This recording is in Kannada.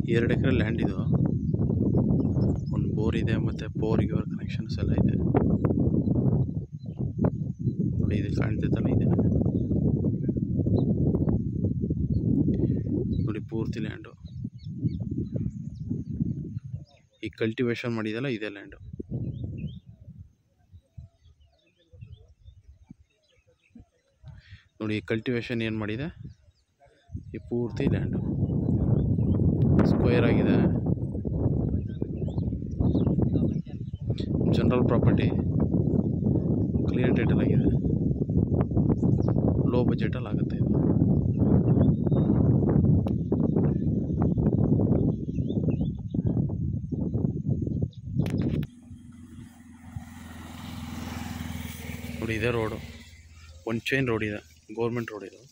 ಎರಡು ಎಕರೆ ಲ್ಯಾಂಡ್ ಇದು ಒಂದು ಬೋರ್ ಇದೆ ಮತ್ತು ಬೋರ್ ಗಿವರ್ ಕನೆಕ್ಷನ್ಸ್ ಎಲ್ಲ ಇದೆ ನೋಡಿ ಇದು ಕಾಣ್ತೈತಲ್ಲ ಇದೆ ನೋಡಿ ಪೂರ್ತಿ ಲ್ಯಾಂಡು ಈ ಕಲ್ಟಿವೇಶನ್ ಮಾಡಿದಲ್ಲ ಇದೆ ಲ್ಯಾಂಡು ನೋಡಿ ಕಲ್ಟಿವೇಶನ್ ಏನು ಮಾಡಿದೆ ಈ ಪೂರ್ತಿ ಲ್ಯಾಂಡು ಸ್ಕ್ವೇರ್ ಆಗಿದೆ ಜನರಲ್ ಪ್ರಾಪರ್ಟಿ ಕ್ಲಿಯರ್ ಟೈಟಲ್ ಆಗಿದೆ ಲೋ ಬಜೆಟಲ್ಲಿ ಆಗುತ್ತೆ ಇದು ನೋಡಿ ಇದೆ ರೋಡು ಒಂದು ಚೈನ್ ರೋಡ್ ಇದೆ ಗೌರ್ಮೆಂಟ್ ರೋಡ್ ಇದು